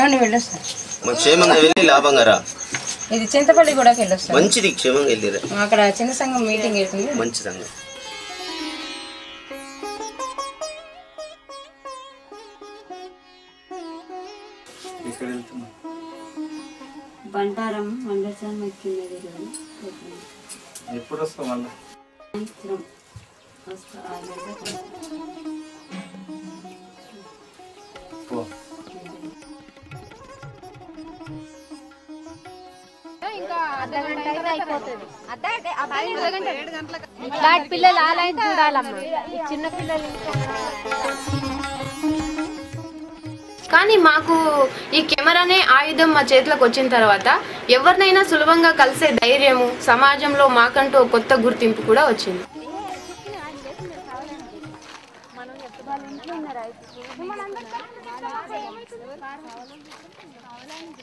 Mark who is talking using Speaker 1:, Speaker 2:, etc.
Speaker 1: అవును వెళ్ళొస్తాను
Speaker 2: మరి క్షేమంగా వెళ్ళి లాభంగా రా
Speaker 1: ఇది చింతపల్లి కూడా వెళ్ళొస్తాను
Speaker 2: మంచిది క్షేమంగా వెళ్ళిరా
Speaker 1: అక్కడ చిన్న సంఘం మీటింగ్ అవుతుంది
Speaker 2: మంచిదంగా
Speaker 3: ఇక్కడ వెళ్తున్నా
Speaker 4: బంటారం వండర్సాన్ ఎక్కింది కదా
Speaker 3: ఎప్పుడు వస్తావు మళ్ళీ
Speaker 4: సాయంత్రం వస్తా ఆరు గంటలకు
Speaker 3: పో
Speaker 5: ఇట్లాంటి పిల్లలు ఆలయం చూడాలమ్మా ఈ చిన్న పిల్లలు ఇంకా
Speaker 6: కానీ మాకు ఈ కెమెరానే ఆయుధం మా చేతిలోకి వచ్చిన తర్వాత ఎవరినైనా సులభంగా కలిసే ధైర్యము సమాజంలో మాకంటూ ఒక కొత్త గుర్తింపు కూడా వచ్చింది
Speaker 5: మనం ఎప్పుడు వాళ్ళ ఇంట్లో ఉన్నారు